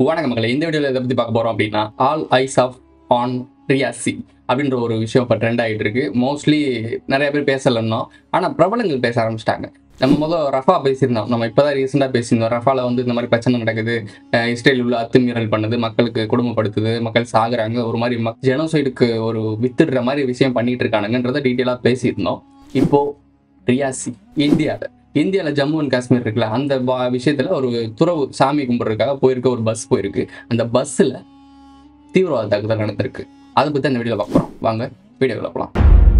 வணக்க மக்களை இந்த வீடியோவில் எதை பற்றி பார்க்க போகிறோம் அப்படின்னா all eyes of on Reasi அப்படின்ற ஒரு விஷயம் இப்போ ட்ரெண்ட் ஆகிட்டு இருக்கு மோஸ்ட்லி நிறைய பேர் பேசலன்னோ ஆனால் பிரபலங்கள் பேச ஆரம்பிச்சிட்டாங்க நம்ம முதல் ரஃபா பேசியிருந்தோம் நம்ம இப்போ தான் ரீசெண்டாக பேசியிருந்தோம் ரஃபால வந்து இந்த மாதிரி பிரச்சனை நடக்குது அஹ் இஸ்ரேல் உள்ள அத்துமீறல் பண்ணுது மக்களுக்கு கொடுமைப்படுத்துது மக்கள் சாகுறாங்க ஒரு மாதிரி மக் ஜெனோசைடுக்கு ஒரு வித்துடுற மாதிரி விஷயம் பண்ணிட்டு இருக்கானுங்கன்றதை டீட்டெயிலாக பேசியிருந்தோம் இப்போ ரியாசி இந்தியாவில் இந்தியாவில் ஜம்மு அண்ட் காஷ்மீர் இருக்குல்ல அந்த பா- விஷயத்துல ஒரு துறவு சாமி கும்பிட்றதுக்காக போயிருக்க ஒரு பஸ் போயிருக்கு அந்த பஸ்ஸில் தீவிரவாத தாக்குதல் நடந்திருக்கு அதை பற்றி அந்த வீடியோவில் பார்க்குறோம் வாங்க வீடியோவில் போகலாம்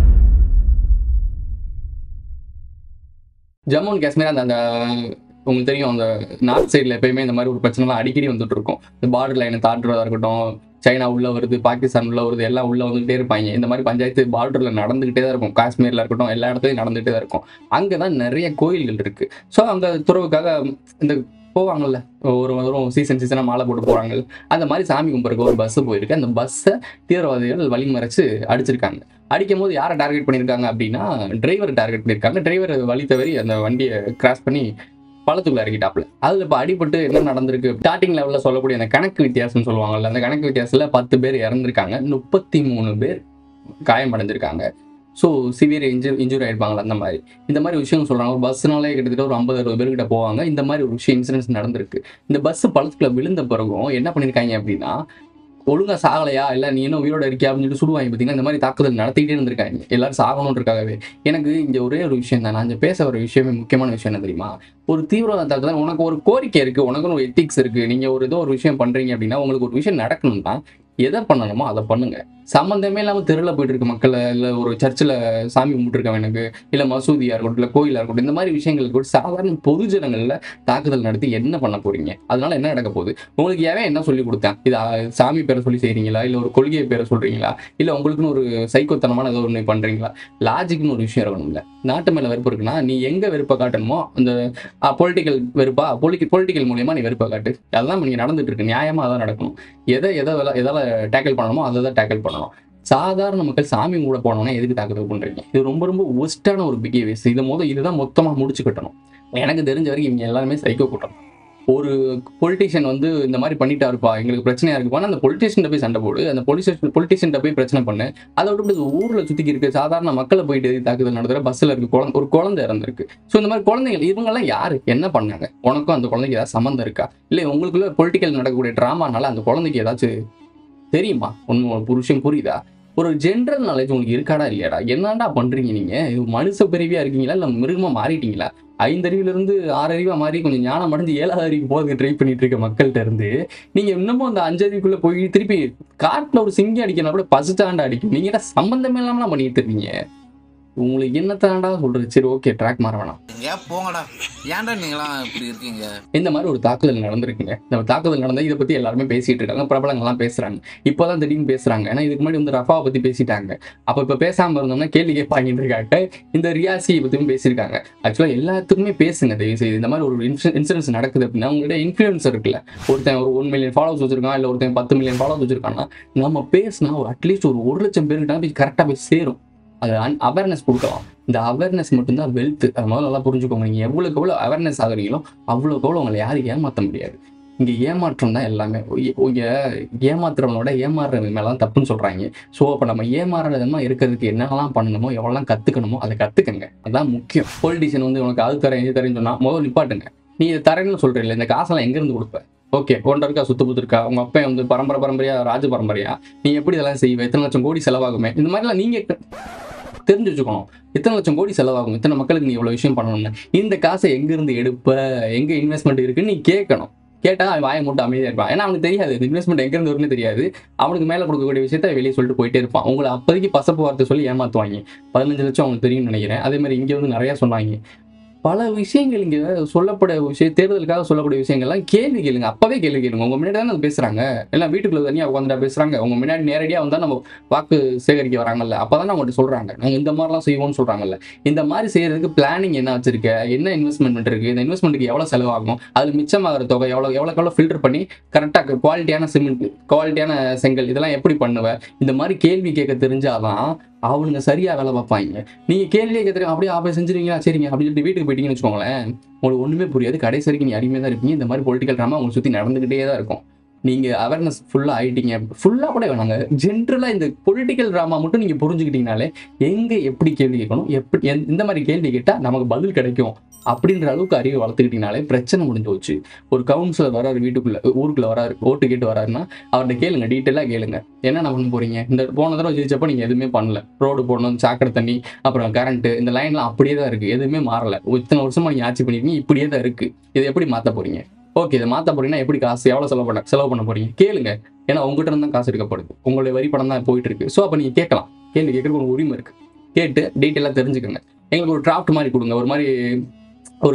ஜம்மு அண்ட் காஷ்மீர் அந்த அந்த உங்களுக்கு தெரியும் அந்த நார்த் சைடில் எப்பயுமே இந்த மாதிரி ஒரு பிரச்சனைலாம் அடிக்கடி வந்துட்டு இருக்கும் இந்த பார்டர் லைனை தாண்டுறதா இருக்கட்டும் சைனா உள்ள வருது பாகிஸ்தான் உள்ள வருது எல்லாம் உள்ள வந்துகிட்டே இருப்பாங்க இந்த மாதிரி பஞ்சாயத்து பார்டரில் நடந்துகிட்டே தான் இருக்கும் காஷ்மீரில் இருக்கட்டும் எல்லா இடத்துலையும் நடந்துகிட்டே தான் இருக்கும் அங்கே தான் நிறைய கோயில்கள் இருக்கு ஸோ அந்த துறவுக்காக இந்த போவாங்கல்ல ஒரு வரும் சீசன் சீசனாக மாலை போட்டு போகிறாங்க அந்த மாதிரி சாமி கும்பிட்றக்கு ஒரு பஸ் போயிருக்கு அந்த பஸ்ஸை தீவிரவாதிகள் வழிமறைச்சு அடிச்சிருக்காங்க அடிக்கும் போது யாரை டார்கெட் பண்ணியிருக்காங்க அப்படின்னா டிரைவர் டார்கெட் பண்ணியிருக்காங்க டிரைவர் வழி தவறி அந்த வண்டியை கிராஸ் பண்ணி பள்ளத்துக்குள்ள இறக்கிட்டாப்ல அதுல இப்போ அடிபட்டு என்ன நடந்திருக்கு ஸ்டார்டிங் லெவல்ல சொல்லக்கூடிய அந்த கணக்கு வித்தியாசம் சொல்லுவாங்கல்ல அந்த கணக்கு வித்தியாசத்துல பத்து பேர் இறந்திருக்காங்க முப்பத்தி மூணு பேர் காயமடைஞ்சிருக்காங்க ஸோ சிவியர் இன்ஜூர் இன்ஜூரி ஆயிருப்பாங்களா அந்த மாதிரி இந்த மாதிரி விஷயம் சொல்றாங்க ஒரு பஸ்னாலே கிட்டத்தட்ட ஒரு ஐம்பது அறுபது பேர்கிட்ட போவாங்க இந்த மாதிரி ஒரு விஷயம் இன்சிடென்ட்ஸ் நடந்திருக்கு இந்த பஸ் பள்ளத்துக்குள்ள விழுந்த பிறகும் என்ன பண்ணியிருக்காங்க அப்படின்னா ஒழுங்கா சாகலையா இல்ல நீ இன்னும் உயிரோட இருக்கியா அப்படின்னு சொல்லிட்டு சுடுவாங்க பார்த்தீங்கன்னா இந்த மாதிரி தாக்குதல் நடத்திக்கிட்டே இருந்திருக்காங்க எல்லாரும் சாகணுன்றக்காகவே எனக்கு இங்க ஒரே ஒரு விஷயம் தான் நான் இங்க பேச வர விஷயமே முக்கியமான விஷயம் என்ன தெரியுமா ஒரு தீவிரவாத தாக்குதல் உனக்கு ஒரு கோரிக்கை இருக்கு உனக்கு ஒரு எத்திக்ஸ் இருக்கு நீங்க ஒரு ஏதோ ஒரு விஷயம் பண்றீங்க அப்படின்னா உங்களுக்கு ஒரு விஷயம் நடக்கணும்னா எதை பண்ணணுமோ அதை பண்ணுங்க சம்மந்தமே இல்லாமல் தெருவில் போயிட்டு இருக்க மக்களை இல்லை ஒரு சர்ச்சில் சாமி கும்பிட்டுருக்கவனுக்கு இல்லை மசூதியாக இருக்கட்டும் இல்லை கோயிலாக இருக்கட்டும் இந்த மாதிரி விஷயங்களுக்கு கூட சாதாரண பொதுஜனங்களில் தாக்குதல் நடத்தி என்ன பண்ண போறீங்க அதனால என்ன நடக்க போகுது உங்களுக்கு ஏன் என்ன சொல்லி கொடுத்தேன் இது அஹ், சாமி பேரை சொல்லி செய்றீங்களா இல்லை ஒரு கொள்கையை பேரை சொல்றீங்களா இல்லை உங்களுக்குன்னு ஒரு சைக்கோத்தனமான ஏதோ ஒன்று பண்றீங்களா லாஜிக்னு ஒரு விஷயம் இருக்கணும்ல நாட்டு மேல வெறுப்பு இருக்குன்னா நீ எங்க வெறுப்பை காட்டணுமோ அந்த பொலிட்டிக்கல் வெறுப்பா பொலிட்டிக்கல் பொலிட்டிக்கல் மூலியமா நீ வெறுப்பை காட்டு அதெல்லாம் நீங்க நடந்துட்டு இருக்கு நியாயமா அதான் நடக்கணும் எதை எதை எதால டேக்கிள் பண்ணணுமோ அதை தான் டேக்கிள் பண்ணணும் சாதாரண மக்கள் சாமி கூட போனோம்னா எதுக்கு தாக்குதல் பண்றீங்க இது ரொம்ப ரொம்ப ஒஸ்டான ஒரு பிஹேவியர்ஸ் இது போது இதுதான் மொத்தமா முடிச்சு கட்டணும் எனக்கு தெரிஞ்ச வரைக்கும் இவங்க எல்லாருமே சைக்கோ கூட்டம் ஒரு பொலிட்டிஷியன் வந்து இந்த மாதிரி பண்ணிட்டாருப்பா எங்களுக்கு பிரச்சனையா இருக்குப்பான்னு அந்த பொலிட்டிஷியன் போய் சண்டை போடு அந்த பொலிட்டிஷியன் பொலிட்டிஷியன் போய் பிரச்சனை பண்ணு அதை விட்டு இது ஊர்ல சுத்திக்கி இருக்கு சாதாரண மக்களை போயிட்டு எதுக்கு தாக்குதல் நடத்துற பஸ்ல இருக்கு குழந்தை ஒரு குழந்தை இறந்திருக்கு ஸோ இந்த மாதிரி குழந்தைகள் இவங்கெல்லாம் யாரு என்ன பண்ணாங்க உனக்கும் அந்த குழந்தைக்கு ஏதாவது சம்மந்தம் இருக்கா இல்லை உங்களுக்குள்ள பொலிட்டிக்கல் நடக்கக்கூடிய ட்ராமானால அந்த குழந்தைக்கு ஏதாச்சும் தெரியுமா ஒன்று ஒரு விஷயம் புரியுதா ஒரு ஜென்ரல் நாலேஜ் உங்களுக்கு இருக்காடா இல்லையாடா என்னடா பண்றீங்க நீங்க இது மனுஷ பிறவியா இருக்கீங்களா இல்ல மிருகமா மாறிட்டீங்களா ஐந்தறிவுல இருந்து ஆறு அறிவா மாறி கொஞ்சம் ஞானம் அடைஞ்சு ஏழாவது அறிவுக்கு போகிறதுக்கு ட்ரை பண்ணிட்டு இருக்க மக்கள்கிட்ட இருந்து நீங்க இன்னமும் அந்த அஞ்சறிவுக்குள்ள போய் திருப்பி காட்டுல ஒரு சிங்கி அடிக்கணும் கூட பசுத்தாண்டா அடிக்கும் நீங்க என்ன சம்பந்தமே இல்லாமலாம் பண்ணிட்டு இருக்கீங்க உங்களுக்கு என்னத்தாண்டா சொல்றது சரி ஓகே ட்ராக் மாற வேணாம் ஏன் போங்கடா ஏன்டா நீங்களாம் இப்படி இருக்கீங்க இந்த மாதிரி ஒரு தாக்குதல் நடந்திருக்குங்க இந்த தாக்குதல் நடந்தா இதை பத்தி எல்லாருமே பேசிட்டு இருக்காங்க பிரபலங்கள்லாம் பேசுறாங்க இப்போதான் திடீர்னு பேசுறாங்க ஏன்னா இதுக்கு முன்னாடி வந்து ரஃபாவை பத்தி பேசிட்டாங்க அப்ப இப்ப பேசாம இருந்தோம்னா கேள்வி கேட்பாங்கன்னு இருக்காங்க இந்த ரியாசியை பத்தியும் பேசியிருக்காங்க ஆக்சுவலா எல்லாத்துக்குமே பேசுங்க தயவு செய்து இந்த மாதிரி ஒரு இன்சூரன்ஸ் நடக்குது அப்படின்னா உங்கள்ட்ட இன்ஃபுளுன்சர் இருக்குல்ல ஒருத்தன் ஒரு ஒன் மில்லியன் ஃபாலோவர்ஸ் வச்சிருக்கான் இல்ல ஒருத்தன் பத்து மில்லியன் ஃபாலோவர்ஸ் வச்சிருக்கான்னா நம்ம பேசினா அட்லீஸ்ட் ஒரு ஒரு லட்சம் பேருக்கிட்ட போய் கரெக்டாக போய் சேரும் அது அவேர்னஸ் கொடுக்கலாம் இந்த அவேர்னஸ் மட்டும்தான் வெல்த் அது முதல்ல நல்லா புரிஞ்சுக்கோங்க நீங்கள் எவ்வளோக்கு எவ்வளோ அவேர்னஸ் ஆகுறீங்களோ அவ்வளோக்கு எவ்வளோ உங்களை யாரும் ஏமாற்ற முடியாது இங்கே ஏமாற்றம் தான் எல்லாமே இங்கே ஏமாத்துறவனோட ஏமாறுறவங்க மேலே தான் தப்புன்னு சொல்கிறாங்க ஸோ அப்போ நம்ம ஏமாறுறதுமா இருக்கிறதுக்கு என்னெல்லாம் பண்ணணுமோ எவ்வளோலாம் கற்றுக்கணுமோ அதை கற்றுக்கங்க அதான் முக்கியம் பொலிட்டிஷியன் வந்து உனக்கு அது தரேன் இது தரேன்னு சொன்னால் முதல்ல நிப்பாட்டுங்க நீ இதை தரேன்னு சொல்கிறீல்ல இந்த காசெல்லாம் எங்கேருந்து கொடுப்ப ஓகே ஒன்றரை இருக்கா சுத்து புத்து இருக்கா உங்க அப்பா வந்து பரம்பரை பரம்பரையா ராஜ பரம்பரையா நீ எப்படி இதெல்லாம் செய்வ எத்தனை லட்சம் கோடி செலவாகுமே இந்த மாதிரிலாம் நீங்க தெரிஞ்சு வச்சுக்கணும் இத்தனை லட்சம் கோடி செலவாகும் இத்தனை மக்களுக்கு நீ இவ்வளவு விஷயம் பண்ணணும்னு இந்த காசை எங்க இருந்து எடுப்ப எங்க இன்வெஸ்ட்மெண்ட் இருக்குன்னு நீ கேட்கணும் கேட்டா அவன் வாயை மட்டும் அமைதியா இருப்பான் ஏன்னா அவனுக்கு தெரியாது இந்த இன்வெஸ்ட்மெண்ட் எங்க இருந்து வரும்னு தெரியாது அவனுக்கு மேல கொடுக்கக்கூடிய விஷயத்த வெளியே சொல்லிட்டு போயிட்டே இருப்பான் உங்களை அப்போதைக்கு பசப்பு வார்த்தை சொல்லி ஏமாத்துவாங்க பதினஞ்சு லட்சம் அவங்களுக்கு தெரியும்னு நினைக்கிறேன் அதே மாதிரி இங்க வந்து நிறைய சொன்னாங்க பல விஷயங்கள் இங்க சொல்லப்பட விஷயம் தேர்தலுக்காக சொல்லக்கூடிய விஷயங்கள்லாம் கேள்வி கேளுங்க அப்பவே கேள்வி கேளுங்க உங்க முன்னாடி தானே அது பேசுறாங்க எல்லாம் வீட்டுக்குள்ள தனியா உட்காந்துட்டா பேசுறாங்க உங்க முன்னாடி நேரடியா வந்தா நம்ம வாக்கு சேகரிக்க வராங்கல்ல அப்பதான் அவங்கள்ட்ட சொல்றாங்க நாங்க இந்த மாதிரிலாம் செய்வோம்னு சொல்றாங்கல்ல இந்த மாதிரி செய்யறதுக்கு பிளானிங் என்ன வச்சிருக்க என்ன இன்வெஸ்ட்மெண்ட் இருக்கு இந்த இன்வெஸ்ட்மெண்ட்டுக்கு எவ்வளவு செலவாகும் அதுல மிச்சமாகிற தொகை எவ்வளவு எவ்வளவு எவ்வளவு ஃபில்டர் பண்ணி கரெக்டா குவாலிட்டியான சிமெண்ட் குவாலிட்டியான செங்கல் இதெல்லாம் எப்படி பண்ணுவ இந்த மாதிரி கேள்வி கேட்க தெரிஞ்சாதான் அவனுங்க சரியா வேலை பார்ப்பாங்க நீங்க கேள்வி கேட்க தெரியும் அப்படியே ஆபே செஞ்சிருவீங்களா சரிங்க அப்படின்னு சொல்லிட்டு வீட்டுக்கு போயிட்டீங்கன்னு வச்சுக்கோங்களேன் உங்களுக்கு ஒண்ணுமே புரியாது கடைசி வரைக்கும் நீ அடிமையாக தான் இருப்பீங்க இந்த மாதிரி பொலிட்டிக்கல் ட்ராமா உங்களுக்கு சுத்தி நடந்துகிட்டே தான் இருக்கும் நீங்கள் அவேர்னஸ் ஃபுல்லாக ஆயிட்டீங்க ஃபுல்லாக கூட வேணாங்க ஜென்ரலாக இந்த பொலிட்டிக்கல் ட்ராமா மட்டும் நீங்கள் புரிஞ்சுக்கிட்டீங்கனாலே எங்கே எப்படி கேள்வி கேட்கணும் எப்படி எந்த- இந்த மாதிரி கேள்வி கேட்டால் நமக்கு பதில் கிடைக்கும் அப்படின்ற அளவுக்கு அறிவை வளர்த்துக்கிட்டீங்கனாலே பிரச்சனை முடிஞ்சு போச்சு ஒரு கவுன்சிலர் வராரு வீட்டுக்குள்ள ஊருக்குள்ள வராரு ஓட்டு கேட்டு வராருன்னா அவர்கிட்ட கேளுங்க டீட்டெயிலாக கேளுங்க என்ன பண்ண போறீங்க இந்த போன தடவை ஜெயிச்சப்போ நீங்கள் எதுவுமே பண்ணல ரோடு போடணும் சாக்கடை தண்ணி அப்புறம் கரண்ட் இந்த லைன்லாம் அப்படியே தான் இருக்கு எதுவுமே மாறல இத்தனை வருஷமா நீங்க ஆட்சி பண்ணிருக்கீங்க இப்படியே தான் இருக்கு இதை எப்படி மாத்த போறீங்க ஓகே இதை மாத்த போறீங்கன்னா எப்படி காசு எவ்வளவு செலவு பண்ண செலவு பண்ண போறீங்க கேளுங்க ஏன்னா உங்ககிட்ட இருந்து தான் காசு எடுக்கப்படுது உங்களுடைய வரி பணம் தான் போயிட்டு இருக்கு ஸோ அப்போ நீங்க கேட்கலாம் கேள்வி கேட்கறதுக்கு ஒரு உரிமை இருக்கு கேட்டு டீட்டெயிலாக தெரிஞ்சுக்கோங்க எங்களுக்கு ஒரு டிராஃப்ட் மாதிரி கொடுங்க ஒரு மாதிரி ஒரு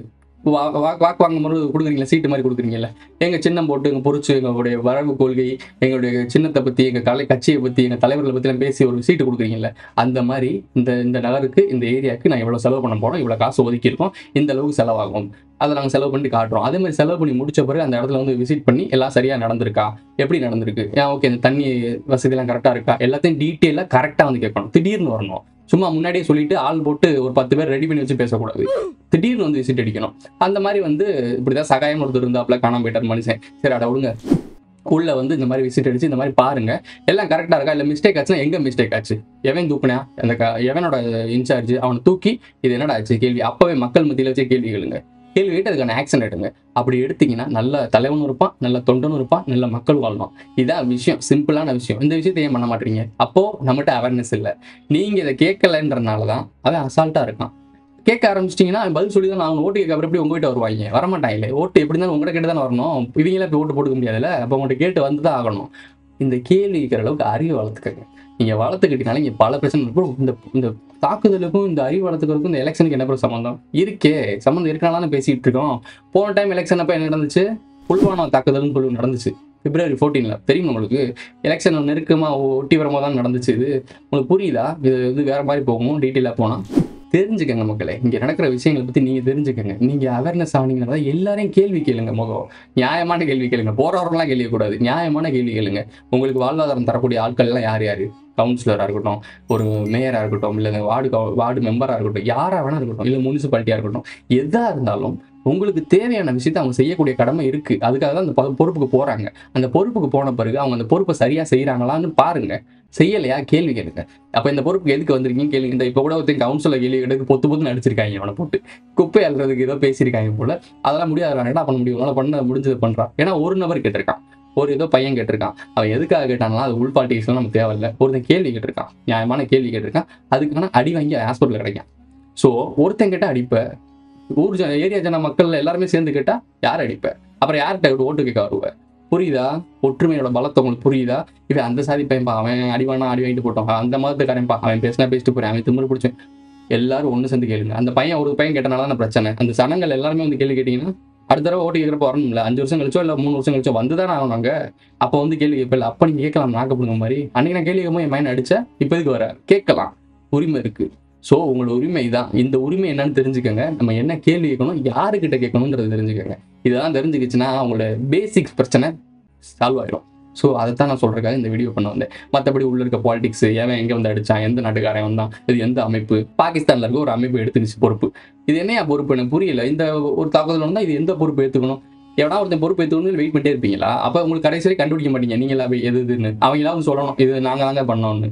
வா- வா- வாக்கு வாங்கும் போது கொடுக்குறீங்களா சீட்டு மாதிரி கொடுக்குறீங்கல்ல எங்க சின்னம் போட்டு எங்க பொறிச்சு எங்களுடைய வரவு கொள்கை எங்களுடைய சின்னத்தை பத்தி எங்க கலை கட்சியை பத்தி எங்க தலைவர்களை பத்தி எல்லாம் பேசி ஒரு சீட்டு கொடுக்குறீங்கல்ல அந்த மாதிரி இந்த இந்த நகருக்கு இந்த ஏரியாவுக்கு நான் இவ்வளவு செலவு பண்ண போறோம் இவ்வளவு காசு ஒதுக்கி இருக்கோம் இந்த அளவுக்கு செலவாகும் அதை நாங்கள் செலவு பண்ணி காட்டுறோம் அதே மாதிரி செலவு பண்ணி முடிச்ச பிறகு அந்த இடத்துல வந்து விசிட் பண்ணி எல்லாம் சரியா நடந்திருக்கா எப்படி நடந்திருக்கு ஏன் ஓகே இந்த தண்ணி வசதியெல்லாம் கரெக்டா இருக்கா எல்லாத்தையும் டீட்டெயிலாக கரெக்டாக வந்து கேட்கணும் திடீர்னு வரணும் சும்மா முன்னாடியே சொல்லிட்டு ஆள் போட்டு ஒரு பத்து பேர் ரெடி பண்ணி வச்சு பேசக்கூடாது திடீர்னு வந்து விசிட் அடிக்கணும் அந்த மாதிரி வந்து இப்படிதான் சகாயம் ஒருத்தர் இருந்தாப்புல காணாம போயிட்டார் மனுஷன் சரி அட விடுங்க உள்ள வந்து இந்த மாதிரி விசிட் அடிச்சு இந்த மாதிரி பாருங்க எல்லாம் கரெக்டா இருக்கா இல்ல மிஸ்டேக் ஆச்சுன்னா எங்க மிஸ்டேக் ஆச்சு எவன் தூக்குனா அந்த க- எவனோட இன்சார்ஜ் அவனை தூக்கி இது என்னடா ஆச்சு கேள்வி அப்பவே மக்கள் மத்தியில வச்சே கேள்வி கேளுங்க கேள்வி கேட்டு அதுக்கான ஆக்ஷன் எடுங்க அப்படி எடுத்தீங்கன்னா நல்ல தலைவனும் இருப்பான் நல்ல தொண்டனும் இருப்பான் நல்ல மக்கள் வாழலாம் இதான் விஷயம் சிம்பிளான விஷயம் இந்த விஷயத்தை ஏன் பண்ண மாட்டீங்க அப்போ நம்மகிட்ட அவேர்னஸ் இல்லை நீங்க இதை கேட்கலன்றனால தான் அவன் அசால்ட்டா இருக்கான் கேட்க ஆரம்பிச்சிட்டிங்கன்னா அவன் பதில் சொல்லி தான் நான் ஓட்டு கேட்க அப்புறம் எப்படி உங்ககிட்ட வருவாங்க வரமாட்டாங்களே ஓட்டு எப்படி இருந்தாலும் உங்ககிட்ட கேட்டு தானே வரணும் இவங்களாம் இப்போ ஓட்டு போட்டுக்க முடியாதுல்ல அப்போ உங்கள்கிட்ட கேட்டு வந்து தான் ஆகணும் இந்த கேள்வி கேட்குற அளவுக்கு அறிவு வளர்த்துக்கங்க நீங்க வளர்த்துக்கிட்டீங்கனால இங்க பல பிரச்சனை இருக்கும் இந்த இந்த தாக்குதலுக்கும் இந்த அறிவு வளர்த்துக்கிறதுக்கும் இந்த எலெக்ஷனுக்கு என்ன பிறகு சம்மந்தம் இருக்கே சம்மந்தம் இருக்கனால தானே பேசிட்டு இருக்கோம் போன டைம் எலெக்ஷன் அப்போ என்ன நடந்துச்சு புல்வானா தாக்குதல்னு சொல்லி நடந்துச்சு பிப்ரவரி ஃபோர்டீனில் தெரியும் உங்களுக்கு எலெக்ஷன் நெருக்கமாக ஒட்டி வரும்போது தான் நடந்துச்சு இது உங்களுக்கு புரியுதா இது இது வேற மாதிரி போகும் டீட்டெயிலாக போனால் தெரிஞ்சுக்கங்க மக்களே இங்கே நடக்கிற விஷயங்களை பற்றி நீங்கள் தெரிஞ்சுக்கங்க நீங்கள் அவேர்னஸ் ஆனீங்கன்னா எல்லாரையும் கேள்வி கேளுங்க முகம் நியாயமான கேள்வி கேளுங்க போறவரெல்லாம் கேள்வி கூடாது நியாயமான கேள்வி கேளுங்க உங்களுக்கு வாழ்வாதாரம் தரக்கூடிய ஆட்கள் எல்லாம் யார் யார் கவுன்சிலராக இருக்கட்டும் ஒரு மேயராக இருக்கட்டும் இல்லை வார்டு கவு- வார்டு மெம்பராக இருக்கட்டும் யாராக வேணா இருக்கட்டும் இல்லை முனிசிபாலிட்டியாக இருக்கட்டும் எதாக இருந்தாலும் உங்களுக்கு தேவையான விஷயத்தை அவங்க செய்யக்கூடிய கடமை இருக்கு அதுக்காக தான் அந்த ப- பொறுப்புக்கு போறாங்க அந்த பொறுப்புக்கு போன பிறகு அவங்க அந்த பொறுப்பை சரியா செய்யறாங்களான்னு பாருங்க செய்யலையா கேள்வி கேளுங்க அப்ப இந்த பொறுப்புக்கு எதுக்கு வந்திருக்கீங்க கேள்வி இந்த இப்ப கூட ஒருத்தன் கவுன்சிலர் கேள்வி கேட்டு பொத்து பொத்து நடிச்சிருக்காங்க அவனை போட்டு குப்பை அல்றதுக்கு ஏதோ பேசியிருக்காங்க போல அதெல்லாம் முடியாது என்ன பண்ண முடியும் உன்னால பண்ண முடிஞ்சது பண்றான் ஏன்னா ஒரு நபர் கேட்டிருக்கான் ஒரு ஏதோ பையன் கேட்டிருக்கான் அவன் எதுக்காக கேட்டானா அது உள் பாலிட்டிக்ஸ்லாம் நமக்கு தேவையில்லை ஒருத்தன் கேள்வி கேட்டிருக்கான் நியாயமான கேள்வி கேட்டிருக்கான் அதுக்கான அடி வாங்கி ஹாஸ்பிட்டல் கிடைக்கும் ஸோ ஒருத்தன் கேட்டா அடிப்ப ஊர் ஜன ஏரியா ஜன மக்கள் எல்லாருமே சேர்ந்து கேட்டா யார் அடிப்ப அப்புறம் யார்கிட்ட ஓட்டு கேட்க வருவ புரியுதா ஒற்றுமையோட பலத்தை உங்களுக்கு புரியுதா இவன் அந்த சாதி பையன்பா அவன் அடிவானா அடி வாங்கிட்டு போட்டோம் அந்த மதத்துக்காரன்பா அவன் பேசினா பேசிட்டு போறேன் அவன் திமிரு பிடிச்சேன் எல்லாரும் ஒண்ணு சேர்ந்து கேளுங்க அந்த பையன் ஒரு பையன் கேட்டனால தான் பிரச்சனை அந்த சனங்கள் எல்லாருமே வந்து கேள்வி கேட்டீங்கன்னா அடுத்த தடவை ஓட்டு கேட்கறப்ப வரணும்ல அஞ்சு வருஷம் கழிச்சோ இல்ல மூணு வருஷம் கழிச்சோ வந்து தானே ஆகணும் நாங்க அப்ப வந்து கேள்வி கேட்பல அப்ப நீங்க கேட்கலாம் நாக்கப்படுங்க மாதிரி அன்னைக்கு நான் கேள்வி கேட்கும்போது என் மைண்ட் அடிச்ச இப்போதைக்கு வர கேட்கலாம் உரிமை இருக்கு ஸோ உங்களோட உரிமை தான் இந்த உரிமை என்னன்னு தெரிஞ்சுக்கங்க நம்ம என்ன கேள்வி கேட்கணும் யாருக்கிட்ட கேட்கணுன்றது தெரிஞ்சுக்கங்க இதெல்லாம் தெரிஞ்சுக்கிச்சுன்னா அவங்களோட பேசிக்ஸ் பிரச்சனை சால்வ் ஆயிடும் ஸோ அதை தான் நான் சொல்றதுக்காக இந்த வீடியோ பண்ண வந்தேன் மற்றபடி உள்ள இருக்க பாலிடிக்ஸ் எவன் எங்க வந்து அடிச்சான் எந்த நாட்டுக்காரன் வந்தான் இது எந்த அமைப்பு பாகிஸ்தான்ல இருக்க ஒரு அமைப்பு எடுத்துக்கிச்சு பொறுப்பு இது என்னையா பொறுப்பு எனக்கு புரியல இந்த ஒரு தாக்குதல் வந்தா இது எந்த பொறுப்பு ஏத்துக்கணும் எவனா ஒருத்தன் பொறுப்பு ஏற்றுக்கணும்னு வெயிட் பண்ணிட்டே இருப்பீங்களா அப்போ உங்களுக்கு கடைசியில் கண்டுபிடிக்க மாட்டீங்க நீங்களா போய் எது இதுன்னு அவங்களா வந்து சொல்லணும் இது நாங்க தாங்க பண்ணோம்னு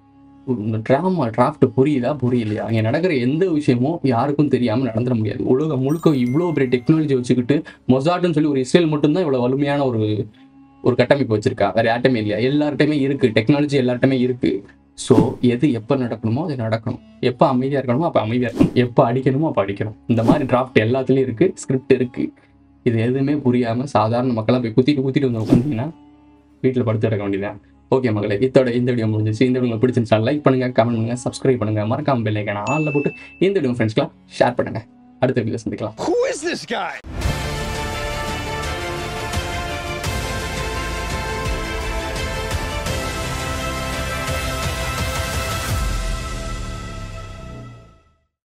இந்த ட்ராமா டிராஃப்ட் புரியுதா புரியலையா அங்கே நடக்கிற எந்த விஷயமும் யாருக்கும் தெரியாம நடந்துட முடியாது உலகம் முழுக்க இவ்வளோ பெரிய டெக்னாலஜி வச்சுக்கிட்டு மொசாட்டுன்னு சொல்லி ஒரு இஸ்ரேல் மட்டும்தான் இவ்வளோ வலிமையான ஒரு ஒரு கட்டமைப்பு வச்சிருக்கா வேற யார்ட்டையுமே இல்லையா எல்லார்ட்டையுமே இருக்கு டெக்னாலஜி எல்லார்ட்டையுமே இருக்கு ஸோ எது எப்போ நடக்கணுமோ அது நடக்கணும் எப்போ அமைதியாக இருக்கணுமோ அப்போ அமைதியாக இருக்கணும் எப்போ அடிக்கணுமோ அப்போ அடிக்கணும் இந்த மாதிரி டிராஃப்ட் எல்லாத்துலேயும் இருக்கு ஸ்கிரிப்ட் இருக்கு இது எதுவுமே புரியாம சாதாரண மக்களாக போய் குத்திட்டு குத்திட்டு வந்து உட்காந்தீங்கன்னா வீட்டில் படுத்து கிடக்க வேண்டியதான் ஓகே மகளே இதோட இந்த வீடியோ முடிஞ்சிச்சு இந்த வீடியோ உங்களுக்கு பிடிச்சிருந்தா லைக் பண்ணுங்க கமெண்ட் பண்ணுங்க சப்ஸ்கிரைப் பண்ணுங்க மறக்காம பெல் ஐக்கான ஆல்ல போட்டு இந்த வீடியோ ஃப்ரெண்ட்ஸ்க்குலாம் ஷேர் பண்ணுங்க அடுத்த வீடியோ சந்திக்கலாம் Who is this guy?